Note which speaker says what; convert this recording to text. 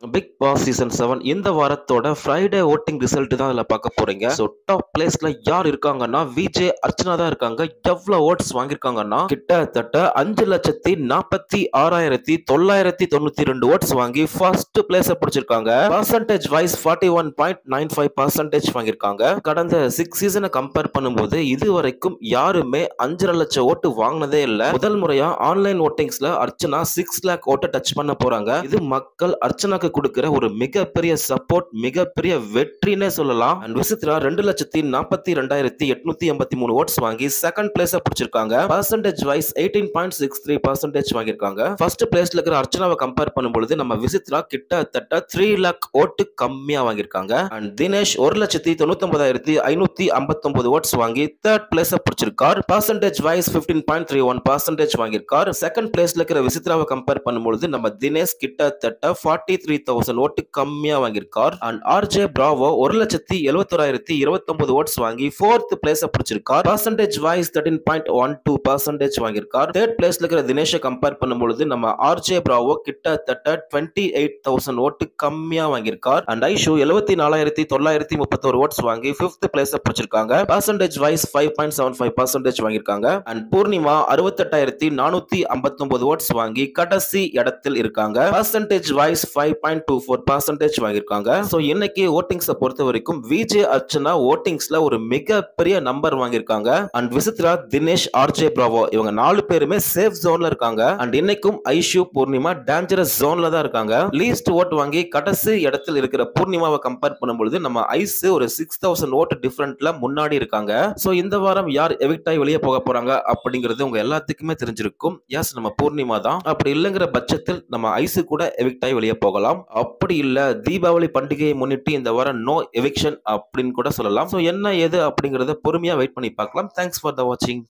Speaker 1: big Boss season seven இந்த வாரத்தோட Friday voting result தான் அதில் பார்க்க போறீங்க ஸோ டாப் பிளேஸ்ல யார் இருக்காங்கன்னா விஜே அர்ச்சனா தான் இருக்காங்க எவ்வளவு ஓட்ஸ் வாங்கியிருக்காங்கன்னா கிட்டத்தட்ட அஞ்சு லட்சத்தி நாற்பத்தி ஆறாயிரத்தி தொள்ளாயிரத்தி தொண்ணூத்தி ரெண்டு ஓட்ஸ் வாங்கி ஃபர்ஸ்ட் பிளேஸ் பிடிச்சிருக்காங்க percentage wise forty one point nine five percentage வாங்கியிருக்காங்க கடந்த சிக்ஸ் சீசனை கம்பேர் பண்ணும்போது இது வரைக்கும் யாருமே அஞ்சரை லட்சம் ஓட்டு வாங்கினதே இல்லை முதல் முறையா ஆன்லைன் ஓட்டிங்ஸ்ல அர்ச்சனா சிக்ஸ் லேக் ஓட்டை டச் பண்ண போறாங்க இது மக்கள் அர்ச்சனாக்கு கொடுக்கிற ஒரு மிகப்பெரிய சப்போர்ட் மிகப்பெரிய வெற்றினே சொல்லலாம் அண்ட் விசித்ரா ரெண்டு லட்சத்தி நாற்பத்தி ரெண்டாயிரத்தி எட்நூத்தி எண்பத்தி மூணு ஓட்ஸ் வாங்கி செகண்ட் பிளேஸ் பிடிச்சிருக்காங்க percentage wise eighteen point six three percentage வாங்கியிருக்காங்க ஃபர்ஸ்ட் பிளேஸ்ல இருக்கிற அர்ச்சனாவை கம்பேர் பண்ணும்பொழுது நம்ம விசித்ரா கிட்டத்தட்ட த்ரீ லேக் ஓட்டு கம்மியா வாங்கியிருக்காங்க அண்ட் தினேஷ் ஒரு லட்சத்தி தொண்ணூத்தி ஒன்பதாயிரத்தி ஐநூத்தி ஐம்பத்தி ஓட்ஸ் வாங்கி தேர்ட் பிளேஸ் பிடிச்சிருக்கார் percentage wise fifteen point three one percentage வாங்கியிருக்கார் செகண்ட் பிளேஸ்ல இருக்கிற விசித்ராவை கம்பேர் பண்ணும்பொழுது நம்ம தினேஷ் கிட்டத்தட்ட ஃபார்ட்டி த்ரீ தௌசண்ட் ஓட்டு கம்மியா வாங்கியிருக்கார் அண்ட் ஆர்ஜே பிராவோ ஒரு லட்சத்தி எழுபத்தோராயிரத்தி இருபத்தொன்பது ஓட்ஸ் வாங்கி ஃபோர்த் பிளேஸ் பிடிச்சிருக்கார் percentage wise thirteen point one two percentage வாங்கியிருக்கார் தேர்ட் பிளேஸ்ல இருக்கிற தினேஷை கம்பேர் பண்ணும்பொழுது நம்ம ஆர்ஜே பிராவோ கிட்டத்தட்ட டுவெண்ட்டி எயிட் தௌசண்ட் ஓட்டு கம்மியா வாங்கியிருக்கார் அண்ட் ஐஷு எழுபத்தி நாலாயிரத்தி தொள்ளாயிரத்தி முப்பத்தோரு ஓட்ஸ் வாங்கி ஃபிஃப்த் பிளேஸ் பிடிச்சிருக்காங்க percentage wise five point seven five percentage வாங்கியிருக்காங்க அண்ட் பூர்ணிமா அறுபத்தெட்டாயிரத்தி நானூத்தி ஐம்பத்தொன்பது ஓட்ஸ் வாங்கி கடைசி இடத்தில் இருக்காங்க percentage wise five point two four percentage வாங்கியிருக்காங்க ஸோ இன்னைக்கு ஓட்டிங்ஸை பொறுத்த வரைக்கும் விஜே அர்ச்சனா ஓட்டிங்ஸ்ல ஒரு மிகப்பெரிய நம்பர் வாங்கியிருக்காங்க and Vichitra Dinesh RJ Bravo இவங்க நாலு பேருமே சேஃப் ஜோன்ல இருக்காங்க அண்ட் இன்னைக்கும் ஐஷு பூர்ணிமா டேஞ்சரஸ் ஜோன்ல தான் இருக்காங்க லீஸ்ட் ஓட் வாங்கி கடைசி இடத்தில் இருக்கிற பூர்ணிமாவை கம்பேர் பண்ணும்பொழுது நம்ம ஐஸ் ஒரு சிக்ஸ் தௌசண்ட் ஓட் டிஃபரெண்ட்ல முன்னாடி இருக்காங்க ஸோ இந்த வாரம் யார் எவிக்ட் ஆகி வெளியே போக போறாங்க அப்படிங்கிறது உங்க எல்லாத்துக்குமே தெரிஞ்சிருக்கும் எஸ் நம்ம பூர்ணிமா தான் அப்படி இல்லைங்கிற பட்சத்தில் நம்ம ஐஸு கூட எவிக்ட் ஆகி வெளியே போகலாம் அப்படி இல்ல தீபாவளி பண்டிகையை முன்னிட்டு இந்த வாரம் நோ எவிக்ஷன் அப்படின்னு கூட சொல்லலாம் ஸோ என்ன ஏது அப்படிங்கறத பொறுமையா வெயிட் பண்ணி பார்க்கலாம் தேங்க்ஸ் ஃபார் த வாட்சிங்